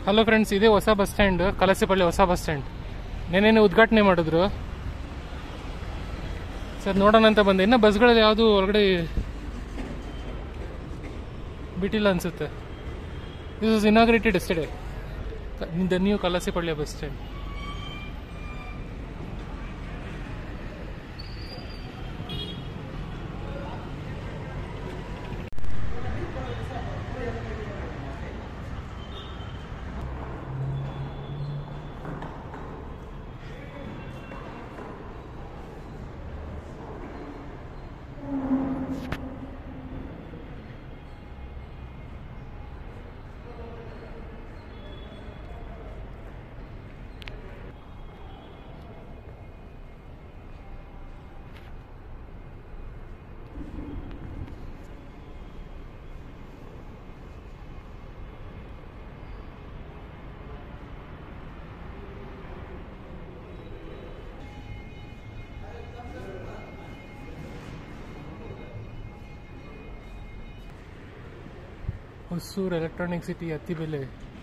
Hello friends ಇದೇ ಹೊಸ bus stand ಕಲಸೆಪಳ್ಳಿ ಹೊಸ ಬಸ್ ಸ್ಟ್ಯಾಂಡ್ ನೆನ್ನೆನೆ ಉದ್ಘಾಟನೆ ಮಾಡಿದ್ರು ಸರ್ ನೋಡೋಣ ಅಂತ ಬಂದೆ ಇನ್ನು ಬಸ್ಗಳಲ್ಲಿ ಯಾವುದು ಒಳಗಡೆ ಬಿಟ್ಟಿಲ್ಲ ಅನ್ಸುತ್ತೆ ದಿಸ್ ಇಸ್ ಇನಾಗ್ರೇಟೆಡ್ ಎಸ್ಟೇ the new Kalasepalli bus stand Hosur Electronic City Attibele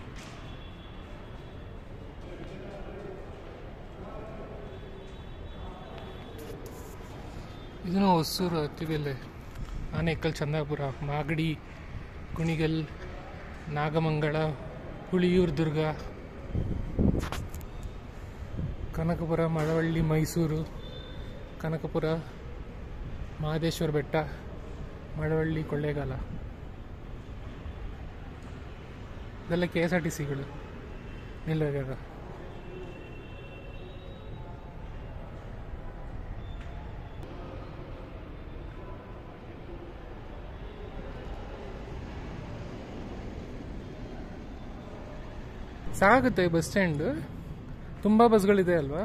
ಇದನ್ನು ಹೊಸೂರು ಅತ್ತಿಬೆಲೆ ಆನೇಕಲ್ ಚಂದಾಪುರ ಮಾಗಡಿ ಕುಣಿಗಲ್ ನಾಗಮಂಗಲ ಹುಳಿಯೂರು ದುರ್ಗ ಕನಕಪುರ ಮಳವಳ್ಳಿ ಮೈಸೂರು ಕನಕಪುರ ಮಹದೇಶ್ವರ ಬೆಟ್ಟ ಮಳವಳ್ಳಿ ಕೊಳ್ಳೇಗಾಲ ಇದೆಲ್ಲ ಕೆ ಎಸ್ ಆರ್ ಟಿ ಸಿಗಳು ನಿಲ್ಲೋ ಜಾಗ ಸಾಗುತ್ತೆ ಬಸ್ ಸ್ಟ್ಯಾಂಡ್ ತುಂಬ ಬಸ್ಗಳಿದೆ ಅಲ್ವಾ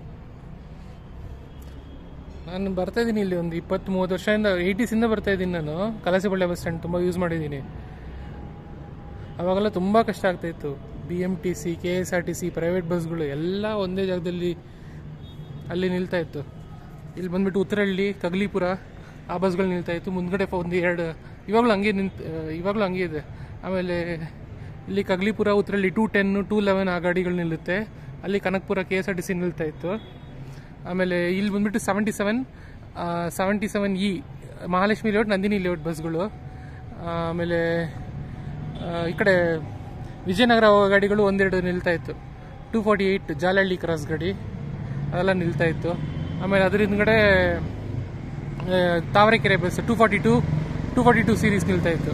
ನಾನು ಬರ್ತಾ ಇದ್ದೀನಿ ಇಲ್ಲಿ ಒಂದು ಇಪ್ಪತ್ತು ಮೂವತ್ತು ವರ್ಷದಿಂದ ಏಯ್ಟೀಸಿಂದ ಬರ್ತಾ ಇದ್ದೀನಿ ನಾನು ಕಲಸೆಬಳ್ಳಿ ಬಸ್ ಸ್ಟ್ಯಾಂಡ್ ತುಂಬ ಯೂಸ್ ಮಾಡಿದ್ದೀನಿ ಅವಾಗೆಲ್ಲ ತುಂಬ ಕಷ್ಟ ಆಗ್ತಾ ಇತ್ತು B M T C K S R T C private ಬಸ್ಗಳು ಎಲ್ಲ ಒಂದೇ ಜಾಗದಲ್ಲಿ ಅಲ್ಲಿ ನಿಲ್ತಾ ಇತ್ತು ಇಲ್ಲಿ ಬಂದ್ಬಿಟ್ಟು ಉತ್ತರಹಳ್ಳಿ ಕಗ್ಲಿಪುರ ಆ ಬಸ್ಗಳು ನಿಲ್ತಾ ಇತ್ತು ಮುಂದ್ಗಡೆ ಪ- ಒಂದು ಎರಡು ಇವಾಗಲೂ ಹಂಗೆ ನಿಂತ ಇವಾಗಲೂ ಹಂಗೆ ಇದೆ ಆಮೇಲೆ ಇಲ್ಲಿ Kaggalipura Uttarahalli two ten two eleven ಆ ಗಾಡಿಗಳು ನಿಲ್ಲುತ್ತೆ ಅಲ್ಲಿ Kanakapura K S R T C ನಿಲ್ತಾ ಇತ್ತು ಆಮೇಲೆ ಇಲ್ಲಿ ಬಂದ್ಬಿಟ್ಟು seventy seven seventy seven E Mahalakshmi layout Nandini layout ಬಸ್ಗಳು ಆಮೇಲೆ ಆ, ಈ ಕಡೆ ವಿಜಯನಗರ ಹೋಗೋ ಗಾಡಿಗಳು ಒಂದೆರಡು ನಿಲ್ತಾ ಇತ್ತು two forty eight Jalahalli cross ಗಾಡಿ ಅದೆಲ್ಲ ನಿಲ್ತಾ ಇತ್ತು ಆಮೇಲೆ ಅದ್ರ ಹಿಂದ್ಗಡೆ ಆ, Tavarekere bus two forty two two forty two series ನಿಲ್ತಾ ಇತ್ತು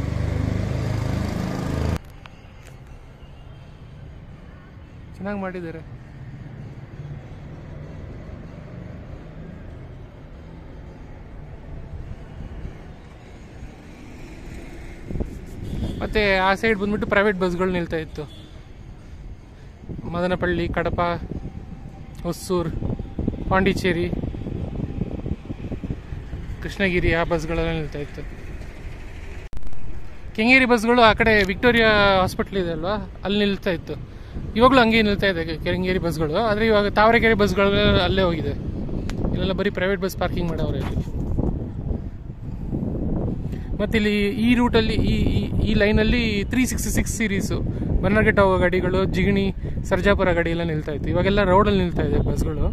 ಚೆನ್ನಾಗಿ ಮಾಡಿದ್ದಾರೆ ಮತ್ತೆ ಆ ಸೈಡ್ ಬಂದ್ಬಿಟ್ಟು ಪ್ರೈವೇಟ್ ಬಸ್ಗಳು ನಿಲ್ತಾ ಇತ್ತು ಮದನಪಳ್ಳಿ ಕಡಪ ಹೊಸೂರು ಪಾಂಡಿಚೇರಿ ಕೃಷ್ಣಗಿರಿ ಆ ಬಸ್ಗಳೆಲ್ಲ ನಿಲ್ತಾ ಇತ್ತು ಕೆಂಗೇರಿ ಬಸ್ಗಳು ಆ ಕಡೆ ವಿಕ್ಟೋರಿಯಾ ಹಾಸ್ಪಿಟ್ಲ್ ಇದೆ ಅಲ್ವಾ ಅಲ್ಲಿ ನಿಲ್ತಾ ಇತ್ತು ಇವಾಗಲೂ ಹಂಗೆ ನಿಲ್ತಾ ಇದೆ ಕೆಂಗೇರಿ ಬಸ್ಗಳು ಆದರೆ ಇವಾಗ ತಾವರೆಕೆರೆ ಬಸ್ಗಳು ಅಲ್ಲೇ ಹೋಗಿದೆ ಇಲ್ಲೆಲ್ಲ ಬರೀ ಪ್ರೈವೇಟ್ ಬಸ್ ಪಾರ್ಕಿಂಗ್ ಮಾಡವ್ರೆ ಇಲ್ಲಿ ಮತ್ತೆ ಇಲ್ಲಿ ಈ ರೂಟಲ್ಲಿ ಈ ಈ- ಈ ಲೈನಲ್ಲಿ three sixty six series Bannerghatta ಹೋಗೋ ಗಾಡಿಗಳು ಜಿಗಣಿ ಸರ್ಜಾಪುರ ಗಾಡಿ ಎಲ್ಲ ನಿಲ್ತಾ ಇತ್ತು ಇವಾಗೆಲ್ಲ ರೋಡಲ್ಲಿ ನಿಲ್ತಾ ಇದೆ ಬಸ್ಗಳು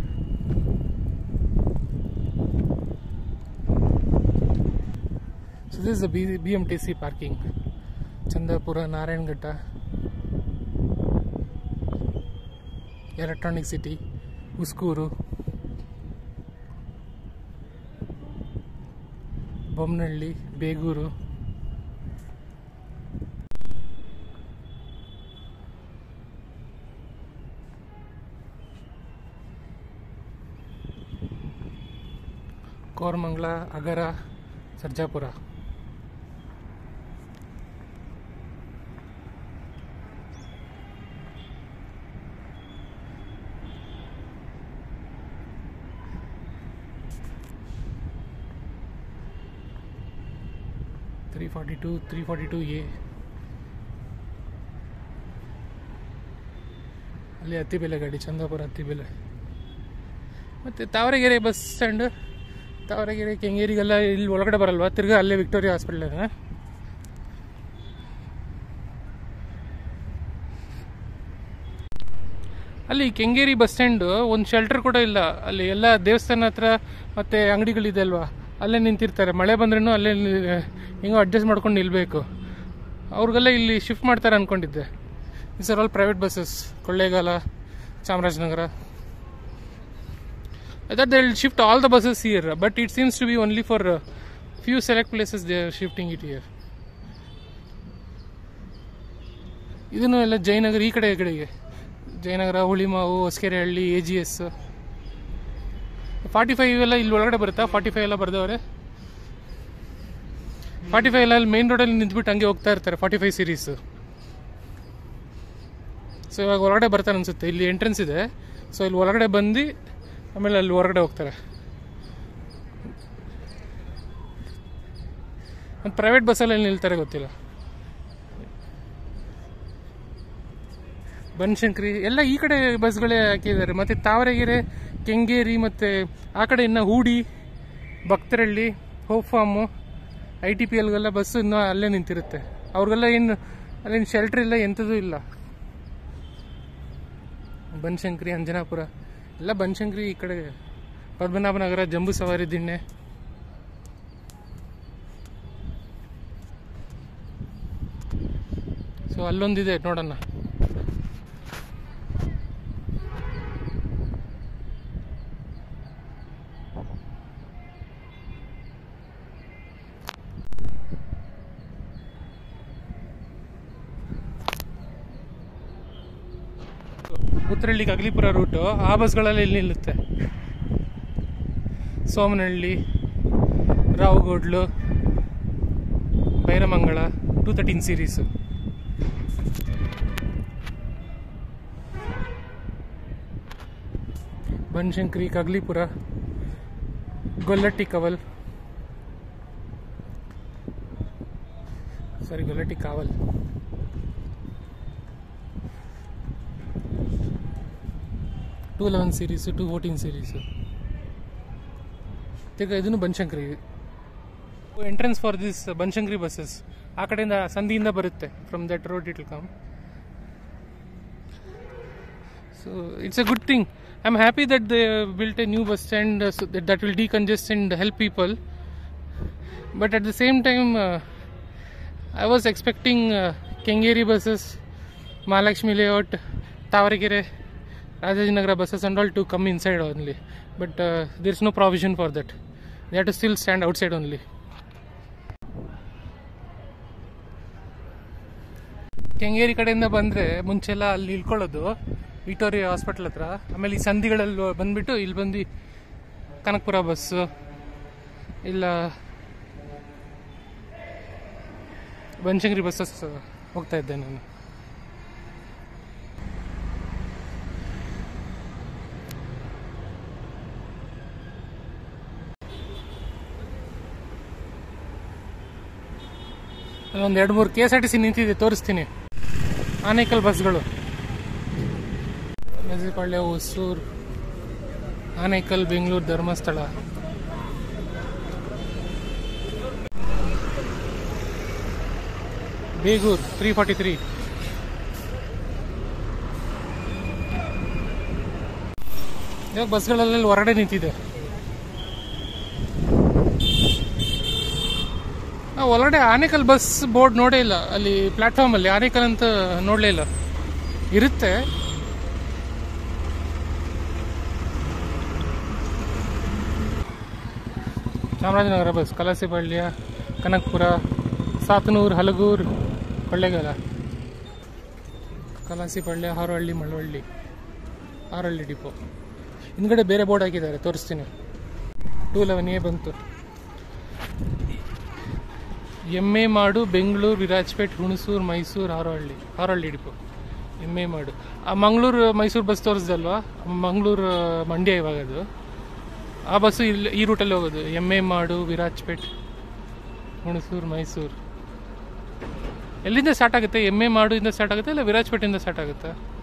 so this B B M T C parking Chandapura Narayanaghatta Electronic City Huskur Bommanahalli Begur Koramangala Agara Sarjapura three forty two three forty two A ಅಲ್ಲಿ ಹತ್ತಿಬೆಲೆ ಗಾಡಿ ಚಂದಾಪುರ ಹತ್ತಿಬೆಲೆ ಮತ್ತು ತಾವರೆಗೆರೆ ಬಸ್ ಸ್ಟ್ಯಾಂಡ್ ತಾವರೆಗೆರೆ ಕೆಂಗೇರಿಗೆಲ್ಲ ಇಲ್ಲಿ ಒಳಗಡೆ ಬರಲ್ವಾ ತಿರ್ಗಾ ಅಲ್ಲೇ ವಿಕ್ಟೋರಿಯಾ ಹಾಸ್ಪಿಟ್ಲ್ ಇದೆ ಆ್ಯಕ್ಚುಲಿ ಕೆಂಗೇರಿ ಬಸ್ ಸ್ಟ್ಯಾಂಡು ಒಂದು ಶೆಲ್ಟರ್ ಕೂಡ ಇಲ್ಲ ಅಲ್ಲಿ ಎಲ್ಲ ದೇವಸ್ಥಾನ ಹತ್ರ ಮತ್ತು ಅಂಗಡಿಗಳಿದೆ ಅಲ್ವಾ ಅಲ್ಲೇ ನಿಂತಿರ್ತಾರೆ ಮಳೆ ಬಂದ್ರೂ ಅಲ್ಲೇ ನಿ- ಹೆಂಗೋ ಅಡ್ಜಸ್ಟ್ ಮಾಡ್ಕೊಂಡು ನಿಲ್ಲಬೇಕು ಅವ್ರಿಗೆಲ್ಲ ಇಲ್ಲಿ ಶಿಫ್ಟ್ ಮಾಡ್ತಾರೆ ಅಂದ್ಕೊಂಡಿದ್ದೆ is are all private buses Kollegal Chamarajanagar I thought they'll shift all the buses here, but it seems to be only for uh, few select places they are shifting it here. ಇದನ್ನು ಎಲ್ಲ ಜಯನಗರ ಈ ಕಡೆ ಈ ಕಡೆಗೆ Jayanagar Hulimavu Hosakerehalli A G S forty five ಎಲ್ಲ ಇಲ್ಲಿ ಒಳಗಡೆ ಬರುತ್ತಾ ಫಾರ್ಟಿ ಫೈವ್ ಎಲ್ಲ ಬರ್ದವ್ರೆ ಫಾರ್ಟಿ ಫೈವ್ ಎಲ್ಲ ಅಲ್ಲಿ ಮೇನ್ ರೋಡಲ್ಲಿ ನಿಂತ್ಬಿಟ್ಟು ಹಂಗೆ ಹೋಗ್ತಾ ಇರ್ತಾರೆ ಫಾರ್ಟಿ ಫೈವ್ ಸೀರೀಸ್ ಸೊ ಇವಾಗ ಹೊರಗಡೆ ಬರ್ತಾರೆ ಅನ್ಸುತ್ತೆ ಇಲ್ಲಿ ಎಂಟ್ರೆನ್ಸ್ ಇದೆ ಸೊ ಇಲ್ಲಿ ಒಳಗಡೆ ಬಂದು ಆಮೇಲೆ ಅಲ್ಲಿ ಹೊರಗಡೆ ಹೋಗ್ತಾರೆ ಮತ್ತು ಪ್ರೈವೇಟ್ ಬಸ್ಸಲ್ಲಿ ಎಲ್ಲಿ ನಿಲ್ತಾರೆ ಗೊತ್ತಿಲ್ಲ ಬನಶಂಕರಿ ಎಲ್ಲ ಈ ಕಡೆ ಬಸ್ಗಳೇ ಹಾಕಿದ್ದಾರೆ ಮತ್ತು ತಾವರೆಗೆರೆ ಕೆಂಗೇರಿ ಮತ್ತು ಆ ಕಡೆ ಇನ್ನು Hoodi Bhaktarahalli Hope Farm I T P ಎಲ್ಗೆಲ್ಲ ಬಸ್ಸು ಇನ್ನೂ ಅಲ್ಲೇ ನಿಂತಿರುತ್ತೆ ಅವ್ರಿಗೆಲ್ಲ ಏನು ಅಲ್ಲೇನು ಶೆಲ್ಟ್ರ್ ಇಲ್ಲ ಎಂಥದೂ ಇಲ್ಲ ಬನಶಂಕರಿ ಅಂಜನಾಪುರ ಎಲ್ಲ ಬನಶಂಕರಿ ಈ ಕಡೆ ಪದ್ಮನಾಭನಗರ ಜಂಬೂ ಸವಾರಿ ದಿಣ್ಣೆ ಸೊ ಅಲ್ಲೊಂದಿದೆ ನೋಡೋಣ ಉತ್ತರಹಳ್ಳಿ ಅಗಲಿಪುರ ರೂಟು ಆ ಬಸ್ಗಳಲ್ಲಿ ಇಲ್ಲಿ ನಿಲ್ಲುತ್ತೆ Somanahalli Ravugodlu Byramangala two thirteen series Banashankari Kaggalipura Gollahatti Kaval sorry Gollahatti Kaval two eleven series two fourteen series ಈಗ ಇದನ್ನು Banashankari entrance for this Banashankari buses ಆ ಕಡೆಯಿಂದ ಸಂಧಿಯಿಂದ ಬರುತ್ತೆ from that road it will come so it's a good thing I am happy that they built a new bus stand that will decongest and help people but at the same time I was expecting Kengeri buses Mahalakshmi layout Tavarekere Rajajinagar buses and all to come inside only. But uh, there is no provision for that. They have to still stand outside only. Kengeri ಕಡೆಯಿಂದ ಬಂದರೆ ಮುಂಚೆಲ್ಲ ಅಲ್ಲಿ ಇಳ್ಕೊಳ್ಳೋದು Victoria hospital ಹತ್ರ ಆಮೇಲೆ ಈ ಸಂಧಿಗಳಲ್ಲಿ ಬಂದ್ಬಿಟ್ಟು ಇಲ್ಲಿ ಬಂದು Kanakapura bus ಇಲ್ಲ ಬನಶಂಕರಿ ಬಸ್ಸಸ್ ಹೋಗ್ತಾ ಇದ್ದೆ ನಾನು ಒಂದು ಎರಡು ಮೂರು K S R T C ನಿಂತಿದೆ ತೋರಿಸ್ತೀನಿ ಆನೇಕಲ್ ಬಸ್ಗಳು ಮೆಜೆಪಾಳ್ಯ Hosur Anekal Bengaluru Dharmasthala Begur three forty three ಇವಾಗ ಬಸ್ಗಳೆಲ್ಲ ಹೊರಗಡೆ ನಿಂತಿದೆ ನಾವು ಒಳಗಡೆ ಆನೇಕಲ್ ಬಸ್ ಬೋರ್ಡ್ ನೋಡೇ ಇಲ್ಲ ಅಲ್ಲಿ ಪ್ಲಾಟ್ಫಾರ್ಮ್ ಅಲ್ಲಿ ಆನೇಕಲ್ ಅಂತ ನೋಡಲೇ ಇಲ್ಲ ಇರುತ್ತೆ ಚಾಮರಾಜನಗರ ಬಸ್ ಕಲಸಿಬಳ್ಳಿಯ ಕನಕಪುರ ಸಾತನೂರು ಹಲಗೂರು ಕೊಳ್ಳೇಗಾಲ ಕಲಾಸಿಪಳ್ಳಿ ಹಾರೋಹಳ್ಳಿ ಮಳವಳ್ಳಿ ಹಾರೋಹಳ್ಳಿ ಡಿಪೋ ಹಿಂದ್ಗಡೆ ಬೇರೆ ಬೋರ್ಡ್ ಹಾಕಿದ್ದಾರೆ ತೋರಿಸ್ತೀನಿ ಟೂ ಲೆವೆನ್ ಎ ಬಂತು ಎಮ್ ಎ ಮಾಡು Bengaluru Virajpet Hunsur Mysuru Harohalli Harohalli depot M A ಮಾಡು ಆ ಮಂಗಳೂರು ಮೈಸೂರು ಬಸ್ ತೋರಿಸ್ದಲ್ವಾ ಮಂಗಳೂರು ಮಂಡ್ಯ ಇವಾಗ ಅದು ಆ ಬಸ್ಸು ಇಲ್ಲಿ ಈ ರೂಟಲ್ಲಿ ಹೋಗೋದು ಎಮ್ ಎ ಮಾಡು ವಿರಾಜಪೇಟ್ ಹುಣಸೂರು ಮೈಸೂರು ಎಲ್ಲಿಂದ ಸ್ಟಾರ್ಟ್ ಆಗುತ್ತೆ ಎಮ್ ಎ ಮಾಡು ಇಂದ ಸ್ಟಾರ್ಟ್ ಆಗುತ್ತೆ ಇಲ್ಲ ವಿರಾಜಪೇಟೆಯಿಂದ ಸ್ಟಾರ್ಟ್ ಆಗುತ್ತಾ